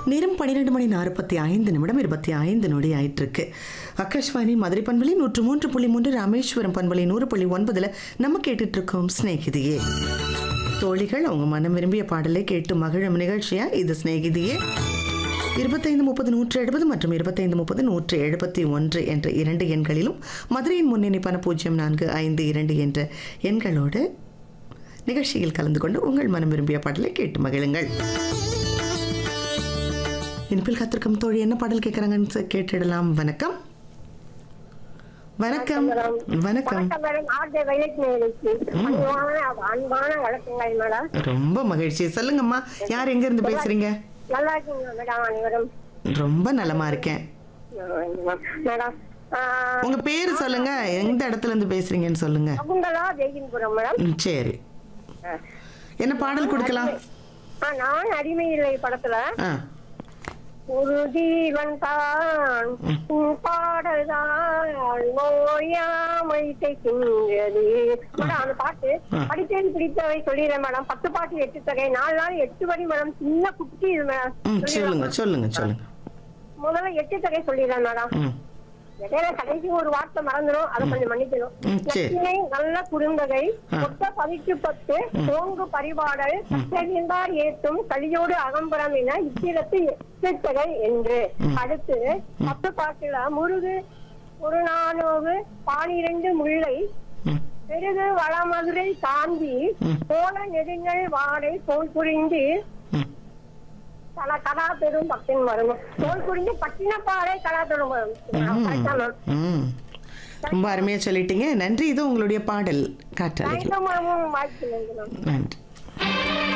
நேரம் பன்னிரெண்டு மணி நாற்பத்தி ஐந்து நிமிடம் இருபத்தி ஐந்து நொடி ஆயிட்டிருக்கு ஆகாஷ்வாணி மதுரை பண்பலை நூற்று மூன்று புள்ளி மூன்று ராமேஸ்வரம் பண்பலை நூறு புள்ளி ஒன்பதுல நம்ம கேட்டுட்டு இருக்கோம் சிநேகிதியே தோழிகள் அவங்க மனம் விரும்பிய பாடலை கேட்டு மகிழும் நிகழ்ச்சியா இது சிநேகிதியே இருபத்தைந்து முப்பது நூற்று எழுபது மற்றும் இருபத்தைந்து முப்பது நூற்று எழுபத்தி ஒன்று என்ற இரண்டு எண்களிலும் மதுரையின் முன்னிணைப்பான பூஜ்ஜியம் நான்கு ஐந்து இரண்டு என்ற எண்களோடு நிகழ்ச்சியில் கலந்து கொண்டு உங்கள் மனம் விரும்பிய பாடலை கேட்டு மகிழுங்கள் இனிப்பில் காத்திருக்கும் தோழி என்ன பாடல் கேட்குறாங்கன்னு சொ- கேட்டிடலாம் வணக்கம் வணக்கம் வணக்கம் வணக்கம் மேடம் ஆர்ஜே வைலட்சுமி அன்பான அன்பான வணக்கங்கள் மேடம் ரொம்ப மகிழ்ச்சி சொல்லுங்கம்மா யார் எங்க இருந்து பேசுறீங்க நல்லா இருக்கீங்க மேடம் அனைவரும் ரொம்ப நலமா இருக்கேன் மேடம் உங்க பேரு சொல்லுங்க எந்த இடத்துல இருந்து பேசுறீங்கன்னு சொல்லுங்க சகுந்தலா ஜெய்கின்புரம் மேடம் ம், சரி என்ன பாடல் கொடுக்கலாம் ஆ, நான் அடிமை இல்லை படத்துல ஆ ஒரு ஜீவன் தான் உன் பாடல்தான் ஓயாமை தைக்கின்றது மேடம் அந்த பாட்டு ஆ. படித்தேன் பிடித்தவை சொல்லிடுறேன் மேடம் பத்து பாட்டு எட்டு தொகை நாலு நாள் எட்டு வரி மேடம் சின்ன குட்டி இது மேடம் ம் சொல்லுங்க சொல்லுங்க சொல்லுங்க முதல்ல எட்டு தொகை சொல்லிடுறேன் மேடம் ம் இடையில கடைசி ஒரு வார்த்தை மறந்துடும் அதை கொஞ்சம் மன்னிக்கணும் ம், சரி. நச்சினை நல்ல குறுந்தகை ஆ. மொத்த பதிக்கு பத்து ஓங்கு பரிபாடல் கற்றறிந்தார் ஏத்தும் கலியோடு அகம்பரம் என இத்திரத்து எட்டுத்தகை என்று அடுத்து பத்து பாட்டுல முருகு ஒரு நானோவு பானிரண்டு முல்லை ம் பெருகு வளமதுரை தாண்டி கோல நெடுங்கள் வாடை தோல் புரிந்து ம் பல கதா பெரும் பக்தன் வரும் தோல் புரிந்து பட்டினப்பாறை கலா பெரும் வரும் கரெக்டா மேம் ம் ரொம்ப அருமையாக சொல்லிட்டீங்க நன்றி இது உங்களுடைய பாடல் காற்றலைகள் பயங்கரமாகவும் வாய்ப்பு நன்றி மேம் நன்றி